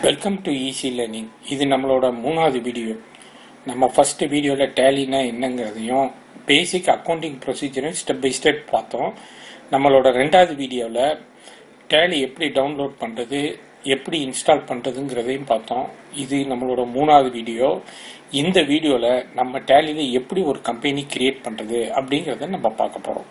welcome to easy learning இது நம்மளோட மூணாவது வீடியோ நம்ம ஃபர்ஸ்ட் வீடியோவில் டேலினா என்னங்கிறதையும் பேசிக் அக்கௌண்டிங் ப்ரொசீஜரையும் ஸ்டெப் பை ஸ்டெப் பார்த்தோம் நம்மளோட ரெண்டாவது வீடியோவில் டேலி எப்படி டவுன்லோட் பண்ணுறது எப்படி இன்ஸ்டால் பண்ணுறதுங்கிறதையும் பார்த்தோம் இது நம்மளோட மூணாவது வீடியோ இந்த வீடியோவில் நம்ம டேலியில் எப்படி ஒரு கம்பெனி கிரியேட் பண்ணுறது அப்படிங்கிறத நம்ம பார்க்க போகிறோம்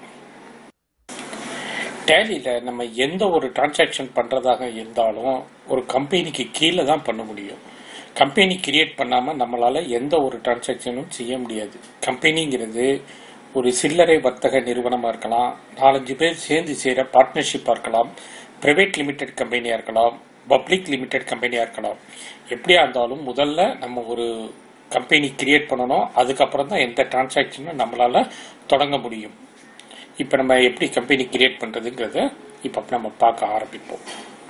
டேலியில் நம்ம எந்த ஒரு டிரான்சாக்ஷன் பண்ணுறதாக இருந்தாலும் ஒரு கம்பெனிக்கு கீழே தான் பண்ண முடியும் கம்பெனி கிரியேட் பண்ணாமல் நம்மளால் எந்த ஒரு டிரான்சாக்ஷனும் செய்ய முடியாது கம்பெனிங்கிறது ஒரு சில்லறை வர்த்தக நிறுவனமாக இருக்கலாம் நாலஞ்சு பேர் சேர்ந்து செய்கிற பார்ட்னர்ஷிப்பாக இருக்கலாம் பிரைவேட் லிமிடெட் கம்பெனியாக இருக்கலாம் பப்ளிக் லிமிடெட் கம்பெனியாக இருக்கலாம் எப்படியா இருந்தாலும் முதல்ல நம்ம ஒரு கம்பெனி கிரியேட் பண்ணணும் அதுக்கப்புறம் தான் எந்த டிரான்சாக்ஷனும் நம்மளால் தொடங்க முடியும் இப்போ நம்ம எப்படி கம்பெனி கிரியேட் பண்ணுறதுங்கிறத இப்போ நம்ம பார்க்க ஆரம்பிப்போம்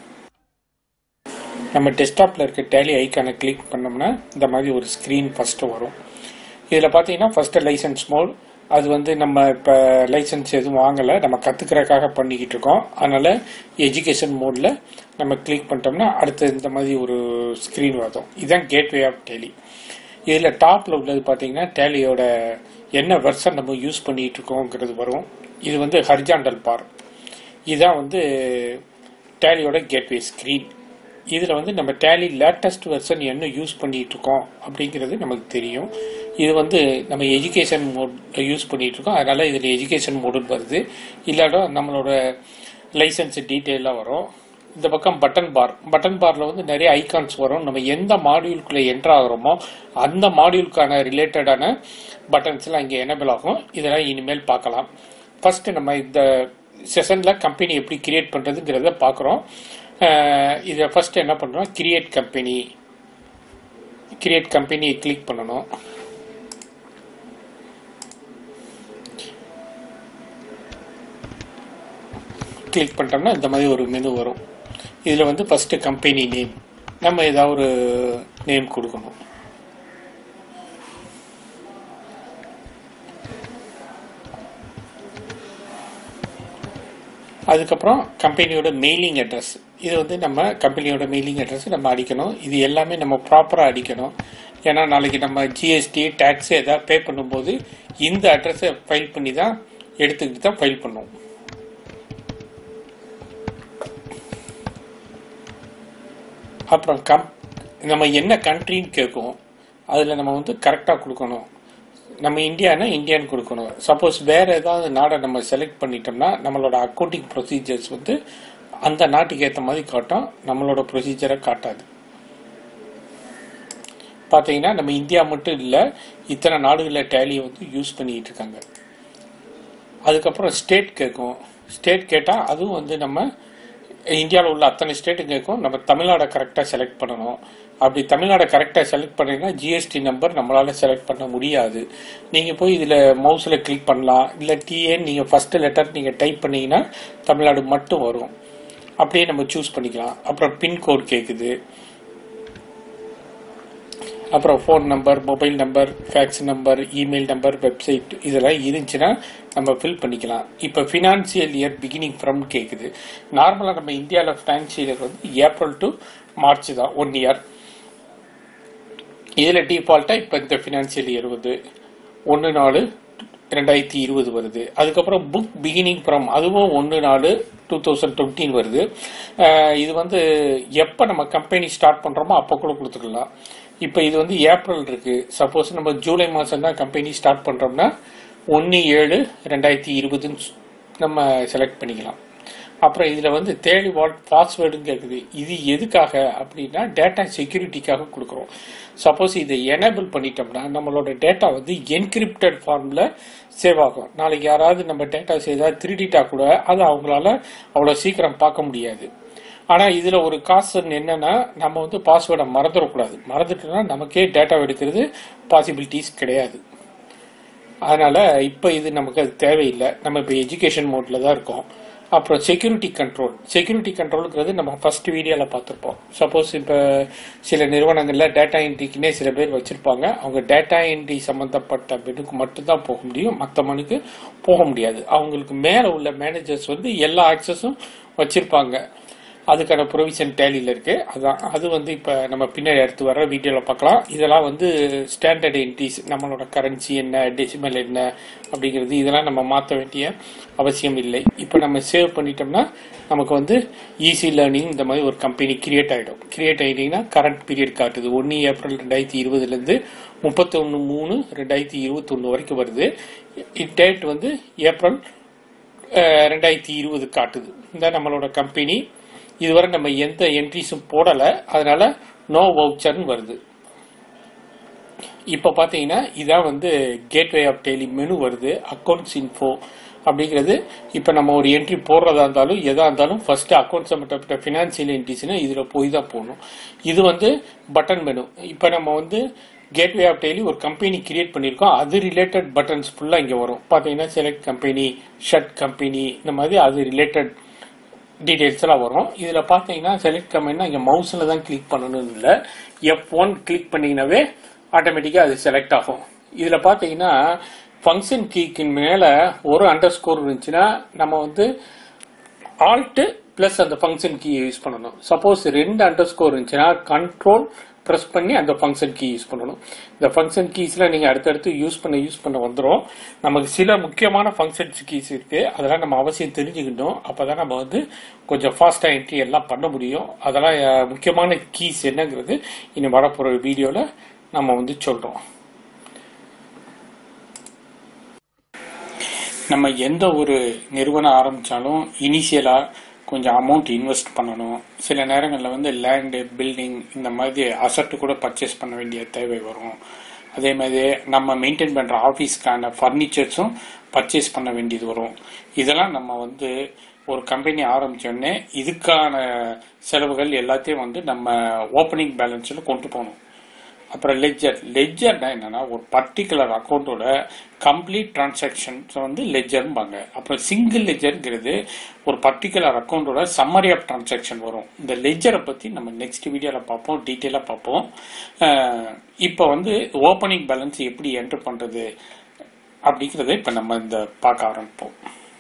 நம்ம டெஸ்க்டாப்பில் இருக்க டேலி ஐக்கானை கிளிக் பண்ணோம்னா இந்த மாதிரி ஒரு ஸ்க்ரீன் ஃபஸ்ட்டு வரும் இதில் பார்த்தீங்கன்னா ஃபஸ்ட்டு லைசன்ஸ் மோட் அது வந்து நம்ம இப்போ லைசன்ஸ் எதுவும் வாங்கலை நம்ம கற்றுக்கிறதுக்காக பண்ணிக்கிட்டு இருக்கோம் அதனால் எஜுகேஷன் மோடில் நம்ம கிளிக் பண்ணிட்டோம்னா அடுத்து இந்த மாதிரி ஒரு ஸ்க்ரீன் வரும் இதுதான் கேட்வே ஆஃப் டேலி இதில் டாப்பில் உள்ளது பார்த்தீங்கன்னா டேலியோட என்ன வெர்ஷன் நம்ம யூஸ் பண்ணிட்டு இருக்கோங்கிறது வரும் இது வந்து ஹரிஜாண்டல் பார் இதுதான் வந்து டேலியோட கேட்வே ஸ்க்ரீன் இதில் வந்து நம்ம டேலி லேட்டஸ்ட் வெர்ஷன் என்ன யூஸ் பண்ணிட்டு இருக்கோம் அப்படிங்கிறது நமக்கு தெரியும் இது வந்து நம்ம எஜுகேஷன் மோட் யூஸ் பண்ணிட்டு இருக்கோம் அதனால இதில் எஜுகேஷன் மோடுன்னு வருது இல்லாட்டா நம்மளோட லைசன்ஸ் டீட்டெயிலாக வரும் இந்த பக்கம் பட்டன் பார் பட்டன் பார்ல வந்து நிறைய ஐகான்ஸ் வரும் நம்ம எந்த மாடியூலுக்குள்ள என்டர் ஆகிறோமோ அந்த மாடியூலுக்கான ரிலேட்டடான பட்டன்ஸ் எல்லாம் இங்கே எனபிள் ஆகும் இதெல்லாம் இனிமேல் பார்க்கலாம் ஃபர்ஸ்ட் நம்ம இந்த செஷன்ல கம்பெனி எப்படி கிரியேட் பண்றதுங்கிறத பார்க்குறோம் இதை ஃபர்ஸ்ட் என்ன பண்றோம் கிரியேட் கம்பெனி கிரியேட் கம்பெனியை கிளிக் பண்ணணும் கிளிக் பண்ணிட்டோம்னா இந்த மாதிரி ஒரு மெனு வரும் இதில் வந்து ஃபர்ஸ்ட் கம்பெனி நேம் நம்ம ஏதாவது ஒரு நேம் கொடுக்கணும் அதுக்கப்புறம் கம்பெனியோட மெயிலிங் அட்ரஸ் இது வந்து நம்ம கம்பெனியோட மெயிலிங் அட்ரஸ் நம்ம அடிக்கணும் இது எல்லாமே நம்ம ப்ராப்பராக அடிக்கணும் ஏன்னா நாளைக்கு நம்ம ஜிஎஸ்டி டேக்ஸ் ஏதாவது பே பண்ணும்போது இந்த அட்ரஸை ஃபைல் பண்ணி தான் எடுத்துக்கிட்டு தான் ஃபைல் பண்ணுவோம் அப்புறம் கம் நம்ம என்ன கண்ட்ரின்னு கேட்கும் அதில் நம்ம வந்து கரெக்டாக கொடுக்கணும் நம்ம இந்தியானா இந்தியான்னு கொடுக்கணும் சப்போஸ் வேற ஏதாவது நாடை நம்ம செலக்ட் பண்ணிட்டோம்னா நம்மளோட அக்கௌண்டிங் ப்ரொசீஜர்ஸ் வந்து அந்த நாட்டுக்கு ஏற்ற மாதிரி காட்டும் நம்மளோட ப்ரொசீஜரை காட்டாது பார்த்தீங்கன்னா நம்ம இந்தியா மட்டும் இல்லை இத்தனை நாடுகளில் டேலியை வந்து யூஸ் பண்ணிட்டு இருக்காங்க அதுக்கப்புறம் ஸ்டேட் கேட்கும் ஸ்டேட் கேட்டால் அதுவும் வந்து நம்ம இந்தியாவில் உள்ள அத்தனை ஸ்டேட்டும் கேட்கும் நம்ம தமிழ்நாடை கரெக்டாக செலக்ட் பண்ணணும் அப்படி தமிழ்நாடை கரெக்டாக செலக்ட் பண்ணீங்கன்னா ஜிஎஸ்டி நம்பர் நம்மளால செலக்ட் பண்ண முடியாது நீங்கள் போய் இதில் மவுஸில் கிளிக் பண்ணலாம் இல்லை டிஏன்னு நீங்கள் ஃபர்ஸ்ட் லெட்டர் நீங்கள் டைப் பண்ணீங்கன்னா தமிழ்நாடு மட்டும் வரும் அப்படியே நம்ம சூஸ் பண்ணிக்கலாம் அப்புறம் பின்கோட் கேட்குது அப்புறம் phone number mobile number fax number email number website இதெல்லாம் இருந்துச்சுன்னா நம்ம ஃபில் பண்ணிக்கலாம் இப்போ ஃபினான்சியல் இயர் பிகினிங் ஃப்ரம் கேட்குது நார்மலாக நம்ம இந்தியாவில் ஃபினான்சியல் இயர் வந்து ஏப்ரல் டு மார்ச் தான் ஒன் இயர் இதில் டிஃபால்ட்டாக இப்போ இந்த ஃபினான்சியல் இயர் வந்து ஒன்று நாலு ரெண்டாயிரத்தி இருபது வருது அதுக்கப்புறம் புக் பிகினிங் ஃப்ரம் அதுவும் ஒன்று நாலு டூ தௌசண்ட் டுவெண்ட்டின் வருது இது வந்து எப்போ நம்ம கம்பெனி ஸ்டார்ட் பண்ணுறோமோ அப்போ கூட கொடுத்துக்கலாம் இப்போ இது வந்து ஏப்ரல் இருக்கு சப்போஸ் நம்ம ஜூலை மாதம் தான் கம்பெனி ஸ்டார்ட் பண்ணுறோம்னா ஒன்று ஏழு ரெண்டாயிரத்தி இருபதுன்னு நம்ம செலக்ட் பண்ணிக்கலாம் அப்புறம் இதில் வந்து தேர்ட் வாட் பாஸ்வேர்டுன்னு கேட்குது இது எதுக்காக அப்படின்னா டேட்டா செக்யூரிட்டிக்காக கொடுக்குறோம் சப்போஸ் இதை எனேபிள் பண்ணிட்டோம்னா நம்மளோட டேட்டா வந்து என்கிரிப்டட் ஃபார்மில் சேவ் ஆகும் நாளைக்கு யாராவது நம்ம டேட்டா ஏதாவது திருடிட்டா கூட அதை அவங்களால அவ்வளோ சீக்கிரம் பார்க்க முடியாது ஆனால் இதில் ஒரு காசு என்னன்னா நம்ம வந்து பாஸ்வேர்டை மறந்துடக்கூடாது மறந்துட்டோம்னா நமக்கே டேட்டா எடுக்கிறது பாசிபிலிட்டிஸ் கிடையாது அதனால இப்போ இது நமக்கு அது தேவையில்லை நம்ம இப்போ எஜுகேஷன் மோட்ல தான் இருக்கோம் அப்புறம் செக்யூரிட்டி கண்ட்ரோல் செக்யூரிட்டி கண்ட்ரோலுங்கிறது நம்ம ஃபர்ஸ்ட் வீடியோவில் பார்த்துருப்போம் சப்போஸ் இப்போ சில நிறுவனங்களில் டேட்டா என்ட்ரிக்குனே சில பேர் வச்சிருப்பாங்க அவங்க டேட்டா என்ட்ரி சம்மந்தப்பட்ட மெனுக்கு மட்டும்தான் போக முடியும் மற்ற மனுக்கு போக முடியாது அவங்களுக்கு மேலே உள்ள மேனேஜர்ஸ் வந்து எல்லா ஆக்சஸும் வச்சிருப்பாங்க அதுக்கான ப்ரொவிஷன் டேலியில் இருக்கு அதான் அது வந்து இப்போ நம்ம பின்னாடி எடுத்து வர வீடியோவில் பார்க்கலாம் இதெல்லாம் வந்து ஸ்டாண்டர்ட் என்ட்ரிஸ் நம்மளோட கரன்சி என்ன டெசிமல் என்ன அப்படிங்கிறது இதெல்லாம் நம்ம மாற்ற வேண்டிய அவசியம் இல்லை இப்போ நம்ம சேவ் பண்ணிட்டோம்னா நமக்கு வந்து ஈஸி லேர்னிங் இந்த மாதிரி ஒரு கம்பெனி கிரியேட் ஆகிடும் கிரியேட் ஆகிட்டீங்கன்னா கரண்ட் பீரியட் காட்டுது ஒன்று ஏப்ரல் ரெண்டாயிரத்தி இருபதுலேருந்து முப்பத்தொன்று மூணு ரெண்டாயிரத்தி இருபத்தொன்று வரைக்கும் வருது டேட் வந்து ஏப்ரல் அஹ், ரெண்டாயிரத்தி இருபது காட்டுது இந்த நம்மளோட கம்பெனி இதுவரை நம்ம எந்த என்ட்ரிஸும் போடலை அதனால நோ வவுச்சர்னு வருது இப்போ பார்த்தீங்கன்னா இதான் வந்து கேட்வே ஆஃப் டெய்லி மெனு வருது அக்கௌண்ட்ஸ் இன்ஃபோ அப்படிங்கிறது இப்போ நம்ம ஒரு என்ட்ரி போடுறதா இருந்தாலும் எதா இருந்தாலும் ஃபர்ஸ்ட் அக்கௌண்ட் சம்மந்தப்பட்ட ஃபினான்சியல் என்ட்ரிஸ்னா இதில் போய் தான் போடணும் இது வந்து பட்டன் மெனு இப்போ நம்ம வந்து கேட்வே ஆஃப் டெய்லி ஒரு கம்பெனி கிரியேட் பண்ணியிருக்கோம் அது ரிலேட்டட் பட்டன்ஸ் ஃபுல்லாக இங்கே வரும் பார்த்தீங்கன்னா செலக்ட் கம்பெனி ஷர்ட் கம்பெனி இந்த மாதிரி அது ரிலேட்டட் டீடைல்ஸ் எல்லாம் வரும் இதில் பார்த்தீங்கன்னா செலக்ட் கம்பெனினா இங்கே மவுஸில் தான் கிளிக் பண்ணணும்னு இல்லை எஃப் ஒன் கிளிக் பண்ணீங்கன்னாவே ஆட்டோமேட்டிக்காக அது செலக்ட் ஆகும் இதில் பார்த்தீங்கன்னா ஃபங்க்ஷன் கீக்கு மேலே ஒரு அண்டர் ஸ்கோர் இருந்துச்சுன்னா நம்ம வந்து ஆல்ட்டு ப்ளஸ் அந்த ஃபங்க்ஷன் கீ யூஸ் பண்ணணும் சப்போஸ் ரெண்டு அண்டர் ஸ்கோர் இருந்துச்சுன்னா கண்ட்ரோல் ப்ரெஸ் பண்ணி அந்த ஃபங்க்ஷன் கீ யூஸ் பண்ணணும் இந்த ஃபங்க்ஷன் கீஸ்லாம் நீங்கள் அடுத்தடுத்து யூஸ் பண்ண யூஸ் பண்ண வந்துடும் நமக்கு சில முக்கியமான ஃபங்க்ஷன்ஸ் கீஸ் இருக்கு அதெல்லாம் நம்ம அவசியம் தெரிஞ்சுக்கணும் அப்போ தான் நம்ம வந்து கொஞ்சம் ஃபாஸ்ட்டாக என்ட்ரி எல்லாம் பண்ண முடியும் அதெல்லாம் அஹ், முக்கியமான கீஸ் என்னங்கிறது இனி வரப்போகிற வீடியோவில் நம்ம வந்து சொல்கிறோம் நம்ம எந்த ஒரு நிறுவனம் ஆரம்பிச்சாலும் இனிஷியலா கொஞ்சம் அமௌண்ட் இன்வெஸ்ட் பண்ணணும் சில நேரங்களில் வந்து லேண்டு பில்டிங் இந்த மாதிரி அசட்டு கூட பர்ச்சேஸ் பண்ண வேண்டிய தேவை வரும் அதே மாதிரி நம்ம மெயின்டைன் பண்ற ஆஃபீஸ்க்கான ஃபர்னிச்சர்ஸும் பர்ச்சேஸ் பண்ண வேண்டியது வரும் இதெல்லாம் நம்ம வந்து ஒரு கம்பெனி ஆரம்பிச்சோடனே இதுக்கான செலவுகள் எல்லாத்தையும் வந்து நம்ம ஓப்பனிங் பேலன்ஸில் கொண்டு போகணும் அப்புறம் லெஜர் லெஜர்னா என்னன்னா ஒரு பர்டிகுலர் அக்கௌண்ட்டோட கம்ப்ளீட் டிரான்சாக்ஷன்ஸ் வந்து லெஜர்ம்பாங்க அப்புறம் சிங்கிள் லெஜர்ங்கிறது ஒரு பர்டிகுலர் அக்கௌண்ட்டோட சம்மரி ஆஃப் டிரான்சாக்ஷன் வரும் இந்த லெஜரை பத்தி நம்ம நெக்ஸ்ட் வீடியோல பார்ப்போம் டீட்டெயிலாக பார்ப்போம் அஹ் இப்போ வந்து ஓப்பனிங் பேலன்ஸ் எப்படி என்டர் பண்றது அப்படிங்கறத இப்போ நம்ம இந்த பார்க்க ஆரம்பிப்போம்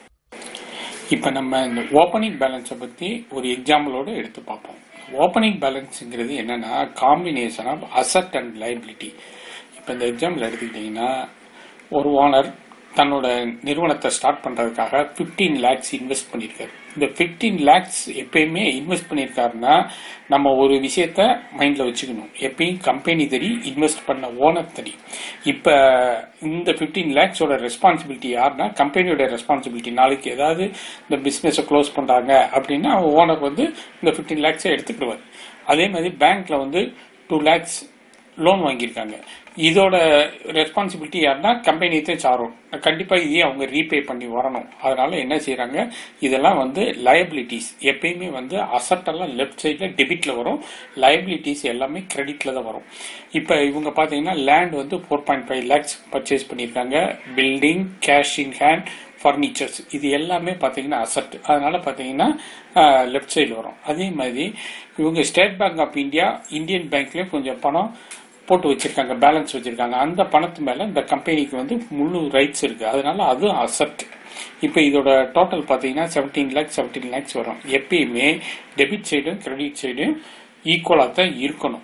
இப்போ நம்ம இந்த ஓப்பனிங் பேலன்ஸை பற்றி ஒரு எக்ஸாம்பிளோட எடுத்து பார்ப்போம் ஓப்பனிங் பேலன்ஸுங்கிறது என்னன்னா combination of asset and liability இப்போ இந்த எக்ஸாம்பிள் எடுத்துக்கிட்டிங்கன்னா ஒரு ஓனர் தன்னோட நிறுவனத்தை ஸ்டார்ட் பண்ணுறதுக்காக 15 லேக்ஸ் இன்வெஸ்ட் பண்ணியிருக்காரு இந்த 15 லேக்ஸ் எப்பயுமே இன்வெஸ்ட் பண்ணியிருக்காருன்னா நம்ம ஒரு விஷயத்த மைண்டில் வச்சுக்கணும் எப்பயும் கம்பெனி தெரி இன்வெஸ்ட் பண்ண ஓனர் தெரி இப்போ இந்த 15 லேக்ஸோட ரெஸ்பான்சிபிலிட்டி யாருன்னா கம்பெனியோட ரெஸ்பான்சிபிலிட்டி நாளைக்கு ஏதாவது இந்த பிஸ்னஸை க்ளோஸ் பண்ணுறாங்க அப்படின்னா ஓனர் வந்து இந்த 15 லேக்ஸை எடுத்துக்கிடுவார் அதே மாதிரி பேங்க்ல வந்து டூ லேக்ஸ் லோன் வாங்கியிருக்காங்க இதோட ரெஸ்பான்சிபிலிட்டி யாருன்னா கம்பெனி தான் சாரும் கண்டிப்பா இதையும் அவங்க ரீபே பண்ணி வரணும் அதனால என்ன செய்யறாங்க இதெல்லாம் வந்து லயபிலிட்டிஸ் எப்பயுமே வந்து அசட் எல்லாம் லெஃப்ட் சைட்ல டெபிட்ல வரும் லயபிலிட்டிஸ் எல்லாமே கிரெடிட்ல தான் வரும் இப்ப இவங்க பாத்தீங்கன்னா லேண்ட் வந்து four point five lakhs purchase பண்ணியிருக்காங்க building cash in hand furnitures இது எல்லாமே பார்த்தீங்கன்னா அசட் அதனால பார்த்தீங்கன்னா லெஃப்ட் சைடில் வரும் அதே மாதிரி இவங்க State Bank of India Indian பேங்க்லேயும் கொஞ்சம் பணம் போட்டு வச்சிருக்காங்க பேலன்ஸ் வச்சிருக்காங்க அந்த பணத்து மேல இந்த கம்பெனிக்கு வந்து முழு ரைட்ஸ் இருக்கு அதனால அதுவும் அசட் இப்போ இதோட டோட்டல் பார்த்தீங்கன்னா செவன்டீன் லேக்ஸ் செவன்டீன் லேக்ஸ் வரும் எப்பயுமே டெபிட் சைடும் கிரெடிட் சைடும் ஈக்குவலாக தான் இருக்கணும்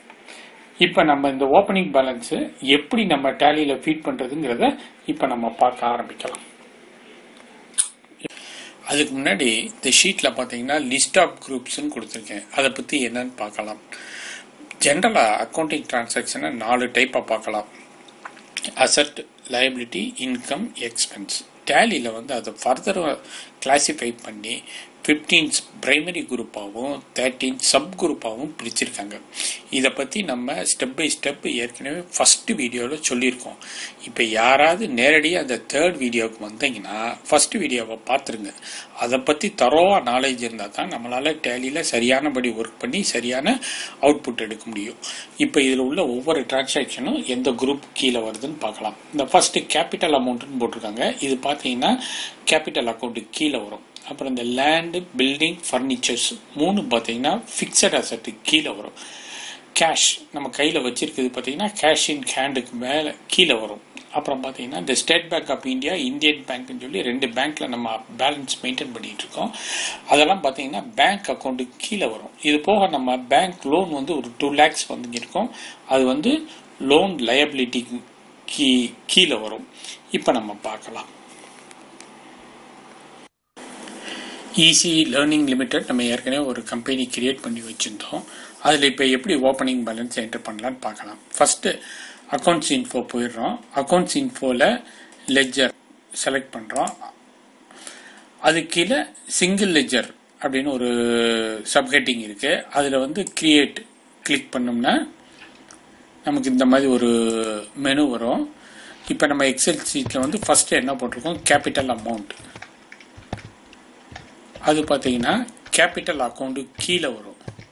இப்போ நம்ம இந்த ஓப்பனிங் பேலன்ஸ் எப்படி நம்ம டேலியில ஃபீட் பண்றதுங்கிறத இப்போ நம்ம பார்க்க ஆரம்பிக்கலாம் அதுக்கு முன்னாடி இந்த ஷீட்டில் பார்த்தீங்கன்னா லிஸ்ட் ஆஃப் குரூப்ஸ்னு கொடுத்துருக்கேன் அதை பற்றி என்னன்னு பார்க்கலாம் ஜென்ரலாக அக்கௌண்டிங் டிரான்சாக்ஷனை நாலு டைப்பாக பார்க்கலாம் அசட் லைபிலிட்டி இன்கம் எக்ஸ்பென்ஸ் டேலியில் வந்து அதை ஃபர்தர் கிளாசிஃபை பண்ணி ஃபிஃப்டீன் பிரைமரி குரூப்பாகவும் தேர்ட்டீன் சப் குரூப்பாகவும் பிரிச்சிருக்காங்க இதை பற்றி நம்ம ஸ்டெப் பை ஸ்டெப் ஏற்கனவே ஃபர்ஸ்ட் வீடியோவில் சொல்லியிருக்கோம் இப்போ யாராவது நேரடியாக அந்த தேர்ட் வீடியோவுக்கு வந்தீங்கன்னா ஃபர்ஸ்ட் வீடியோவை பார்த்துருங்க அதை பற்றி தரோவாக நாலேஜ் இருந்தால் தான் நம்மளால் டேலியில் சரியானபடி ஒர்க் பண்ணி சரியான அவுட்புட் எடுக்க முடியும் இப்போ இதில் உள்ள ஒவ்வொரு டிரான்சாக்ஷனும் எந்த குரூப் கீழே வருதுன்னு பார்க்கலாம் இந்த ஃபர்ஸ்ட் கேபிட்டல் அமௌண்ட்னு போட்டிருக்காங்க இது பார்த்தீங்கன்னா கேபிட்டல் அக்கௌண்ட்டு கீழே வரும் அப்புறம் இந்த லேண்டு பில்டிங் ஃபர்னிச்சர்ஸ் மூணு பார்த்தீங்கன்னா ஃபிக்ஸட் அசட்டு கீழே வரும் கேஷ் நம்ம கையில் வச்சிருக்கிறது பார்த்தீங்கன்னா கேஷ் இன் ஹேண்டுக்கு மேலே கீழே வரும் அப்புறம் பார்த்தீங்கன்னா இந்த State Bank of India Indian பேங்க்னு சொல்லி ரெண்டு பேங்க்ல நம்ம பேலன்ஸ் மெயின்டைன் பண்ணிட்டு இருக்கோம் அதெல்லாம் பார்த்தீங்கன்னா பேங்க் அக்கௌண்ட்டுக்கு கீழே வரும் இது போக நம்ம பேங்க் லோன் வந்து ஒரு டூ லேக்ஸ் வந்து இருக்கும் அது வந்து லோன் லயபிலிட்டிக்கு கீ கீழே வரும் இப்போ நம்ம பார்க்கலாம் ஈஸி லேர்னிங் லிமிடெட் நம்ம ஏற்கனவே ஒரு கம்பெனி கிரியேட் பண்ணி வச்சுருந்தோம் அதில் இப்போ எப்படி ஓப்பனிங் பேலன்ஸ் என்டர் பண்ணலான்னு பார்க்கலாம் ஃபஸ்ட்டு அக்கௌண்ட்ஸ் இன்ஃபோ போயிடுறோம் அக்கௌண்ட்ஸ் இன்ஃபோவில் லெஜர் செலக்ட் பண்ணுறோம் அது கீழே சிங்கிள் லெஜர் அப்படின்னு ஒரு சப்ஹெட்டிங் இருக்குது அதில் வந்து கிரியேட் கிளிக் பண்ணோம்னா நமக்கு இந்த மாதிரி ஒரு மெனு வரும் இப்போ நம்ம எக்ஸல் சீட்டில் வந்து ஃபஸ்ட்டு என்ன போட்டிருக்கோம் கேபிட்டல் அமௌண்ட் அது பார்த்தீங்கன்னா கேபிட்டல் அக்கௌண்ட்டு கீழே வரும்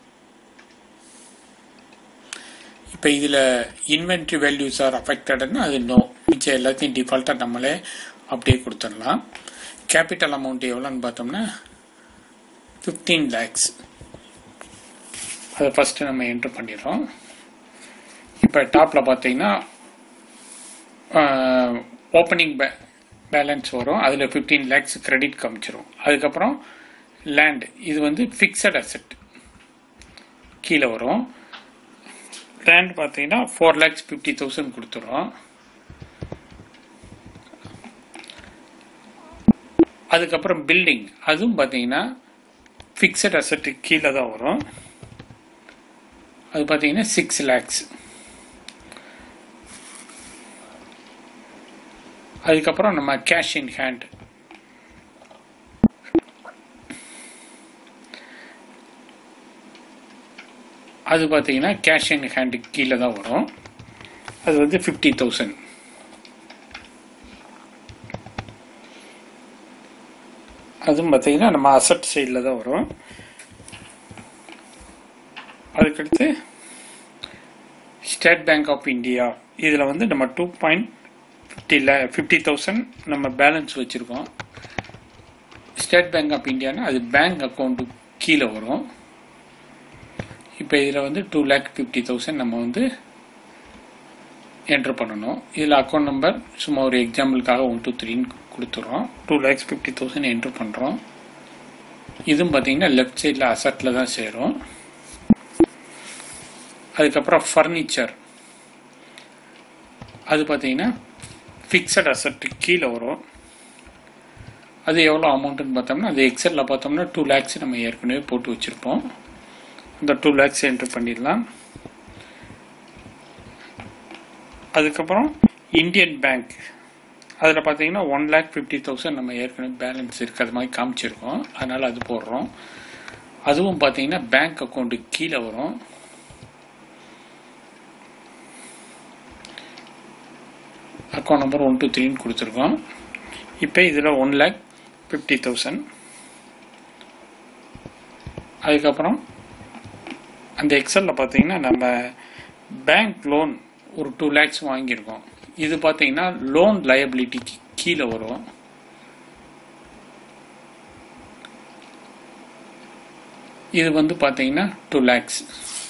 இப்போ இதில் இன்வென்ட்ரி வேல்யூஸ் ஆர் அஃபெக்டட்னா அது நோ மிச்சம் எல்லாத்தையும் டிஃபால்ட்டாக நம்மளே அப்படியே கொடுத்துடலாம் கேபிட்டல் அமௌண்ட் எவ்வளோன்னு பார்த்தோம்னா ஃபிஃப்டீன் லேக்ஸ் அதை ஃபஸ்ட்டு நம்ம என்ட்ரு பண்ணிடுறோம் இப்போ டாப்பில் பார்த்தீங்கன்னா ஓப்பனிங் பே பேலன்ஸ் வரும் அதில் ஃபிஃப்டீன் லேக்ஸ் கிரெடிட் காமிச்சிரும் அதுக்கப்புறம் லேண்ட் இது வந்து ஃபிக்ஸட் அசெட் கீழே வரும் லேண்ட் பார்த்தீங்கன்னா ஃபோர் லேக்ஸ் ஃபிஃப்டி தௌசண்ட் கொடுத்துரும் அதுக்கப்புறம் பில்டிங் அதுவும் பார்த்தீங்கன்னா ஃபிக்ஸட் அசெட்டு கீழே தான் வரும் அது பார்த்தீங்கன்னா சிக்ஸ் லேக்ஸ் அதுக்கப்புறம் நம்ம கேஷ் இன் ஹேண்ட் அது பார்த்தீங்கன்னா கேஷ் இன் ஹேண்டுக்கு கீழே தான் வரும் அது வந்து ஃபிஃப்டி தௌசண்ட் அதுவும் பார்த்தீங்கன்னா நம்ம அசட் சைடில் தான் வரும் அதுக்கடுத்து ஸ்டேட் பேங்க் ஆஃப் இந்தியா இதில் வந்து நம்ம two point fifty lakh fifty thousand நம்ம பேலன்ஸ் வச்சுருக்கோம் ஸ்டேட் பேங்க் ஆஃப் இந்தியானா அது பேங்க் அக்கௌண்ட்டு கீழே வரும் இப்போ இதில் வந்து டூ லேக் ஃபிஃப்டி தௌசண்ட் நம்ம வந்து என்ட்ரு பண்ணணும் இதில் அக்கௌண்ட் நம்பர் சும்மா ஒரு எக்ஸாம்பிளுக்காக ஒன் டூ த்ரீன்னு கொடுத்துறோம் two lakhs fifty thousand enter பண்ணுறோம் இதுவும் பார்த்தீங்கன்னா லெஃப்ட் சைடில் அசட்டில் தான் சேரும் அதுக்கப்புறம் ஃபர்னிச்சர் அது பார்த்தீங்கன்னா ஃபிக்ஸட் அசட்டு கீழே வரும் அது எவ்வளோ அமௌண்ட்டுன்னு பார்த்தோம்னா அது எக்ஸலில் பார்த்தோம்னா டூ லேக்ஸ் நம்ம ஏற்கனவே போட்டு வச்சுருப்போம் அந்த டூ லேக்ஸ் என்ட்ரு பண்ணிடலாம் அதுக்கப்புறம் இந்தியன் பேங்க் அதில் பார்த்தீங்கன்னா ஒன் லேக் ஃபிஃப்டி தௌசண்ட் நம்ம ஏற்கனவே பேலன்ஸ் இருக்குது அது மாதிரி காமிச்சிருக்கோம் அதனால் அது போடுறோம் அதுவும் பார்த்தீங்கன்னா பேங்க் அக்கௌண்ட்டுக்கு கீழே வரும் அக்கௌண்ட் நம்பர் ஒன் டூ த்ரீன்னு கொடுத்துருக்கோம் இப்போ இதில் ஒன் லேக் ஃபிஃப்டி தௌசண்ட் அதுக்கப்புறம் அந்த எக்ஸலில் பார்த்தீங்கன்னா நம்ம பேங்க் லோன் ஒரு டூ லேக்ஸ் வாங்கியிருக்கோம் இது பார்த்தீங்கன்னா லோன் லயபிலிட்டிக்கு கீழே வரும் இது வந்து பார்த்தீங்கன்னா டூ லேக்ஸ்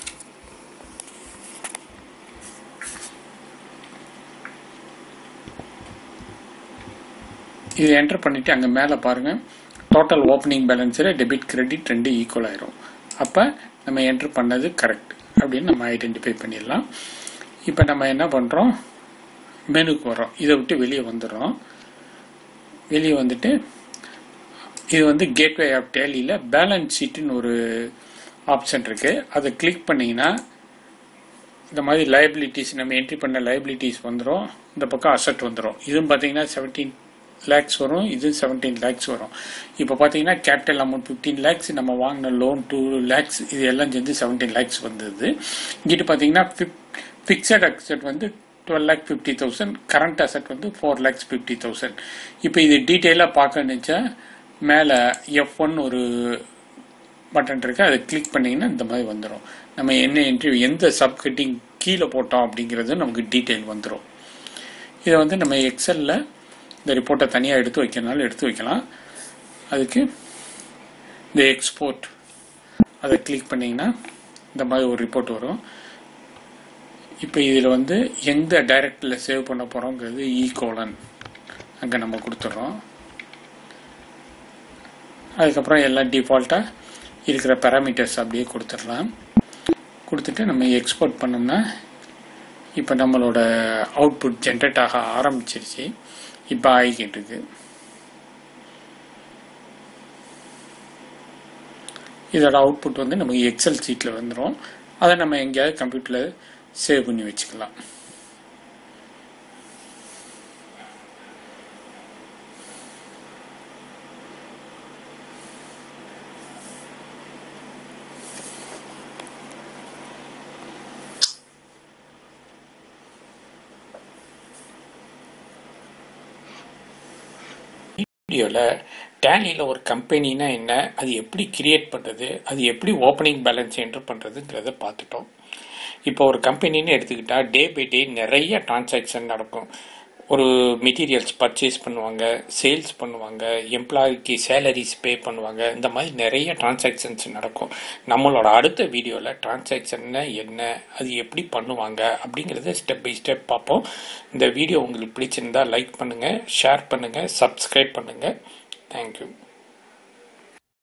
இது என்டர் பண்ணிட்டு அங்கே மேலே பாருங்க டோட்டல் ஓப்பனிங் பேலன்ஸில் டெபிட் கிரெடிட் ரெண்டு ஈக்குவல் ஆயிரும் அப்போ நம்ம என்ட்ரு பண்ணது கரெக்ட் அப்படின்னு நம்ம ஐடென்டிஃபை பண்ணிடலாம் இப்போ நம்ம என்ன பண்ணுறோம் மெனுக்கு வரோம் இதை விட்டு வெளியே வந்துடுறோம் வெளியே வந்துட்டு இது வந்து கேட்வே ஆஃப் டேலியில் பேலன்ஸ் ஷீட்டுன்னு ஒரு ஆப்ஷன் இருக்குது அதை கிளிக் பண்ணிங்கன்னா இந்த மாதிரி லைபிலிட்டிஸ் நம்ம என்ட்ரி பண்ண லைபிலிட்டிஸ் வந்துடும் இந்த பக்கம் அசட் வந்துடும் இதுவும் பார்த்தீங்கன்னா செவன்டீன் லேக்ஸ் வரும் இது செவன்டீன் லேக்ஸ் வரும் இப்போ பார்த்தீங்கன்னா கேபிட்டல் அமௌண்ட் ஃபிஃப்டீன் லேக்ஸ் நம்ம வாங்கின லோன் டூ லேக்ஸ் இது எல்லாம் சேர்ந்து செவன்டீன் லேக்ஸ் வந்தது இங்கிட்டு பார்த்தீங்கன்னா ஃபிக்ஸட் அசட் வந்து twelve lakh fifty thousand current asset வந்து ஃபோர் லேக்ஸ் ஃபிஃப்டி தௌசண்ட் இப்போ இது டீட்டெயிலாக பார்க்க நினச்சா மேலே எஃப் ஒன் ஒரு பட்டன் இருக்கு அதை கிளிக் பண்ணிங்கன்னா இந்த மாதிரி வந்துடும் நம்ம என்ன என்ட்ரி எந்த சப் கட்டிங் கீழே போட்டோம் அப்படிங்கிறது நமக்கு டீட்டெயில் வந்துடும் இதை வந்து நம்ம எக்ஸலில் இந்த ரிப்போர்ட்டை தனியாக எடுத்து வைக்கிறனால எடுத்து வைக்கலாம் அதுக்கு இந்த எக்ஸ்போர்ட் அதை கிளிக் பண்ணிங்கன்னா இந்த மாதிரி ஒரு ரிப்போர்ட் வரும் இப்போ இதில் வந்து எந்த டைரக்டில் சேவ் பண்ண போகிறோங்கிறது ஈ கோலன் அங்கே நம்ம கொடுத்துட்றோம் அதுக்கப்புறம் எல்லாம் டிஃபால்ட்டாக இருக்கிற பேராமீட்டர்ஸ் அப்படியே கொடுத்துடலாம் கொடுத்துட்டு நம்ம எக்ஸ்போர்ட் பண்ணோம்னா இப்போ நம்மளோட அவுட்புட் ஜென்ரேட் ஆக ஆரம்பிச்சிருச்சு இப்போ ஆகிக்கிட்டு இருக்கு இதோட அவுட்புட் வந்து நமக்கு எக்ஸல் சீட்டில் வந்துடும் அதை நம்ம எங்கேயாவது கம்ப்யூட்டரில் சேவ் பண்ணி வச்சுக்கலாம் வீடியோவில் டேலியில் ஒரு கம்பெனினா என்ன அது எப்படி கிரியேட் பண்ணுறது அது எப்படி ஓப்பனிங் பேலன்ஸ் என்ட்ரு பண்ணுறதுங்கிறத பார்த்துட்டோம் இப்போ ஒரு கம்பெனின்னு எடுத்துக்கிட்டால் டே பை டே நிறைய டிரான்சாக்ஷன் நடக்கும் ஒரு மெட்டீரியல்ஸ் பர்ச்சேஸ் பண்ணுவாங்க சேல்ஸ் பண்ணுவாங்க எம்ப்ளாய்க்கு சேலரிஸ் பே பண்ணுவாங்க இந்த மாதிரி நிறைய டிரான்சாக்ஷன்ஸ் நடக்கும் நம்மளோட அடுத்த வீடியோவில் டிரான்சாக்ஷன்னா என்ன அது எப்படி பண்ணுவாங்க அப்படிங்கிறத ஸ்டெப் பை ஸ்டெப் பார்ப்போம் இந்த வீடியோ உங்களுக்கு பிடிச்சிருந்தா லைக் பண்ணுங்கள் ஷேர் பண்ணுங்கள் சப்ஸ்கிரைப் பண்ணுங்கள் தேங்க்யூ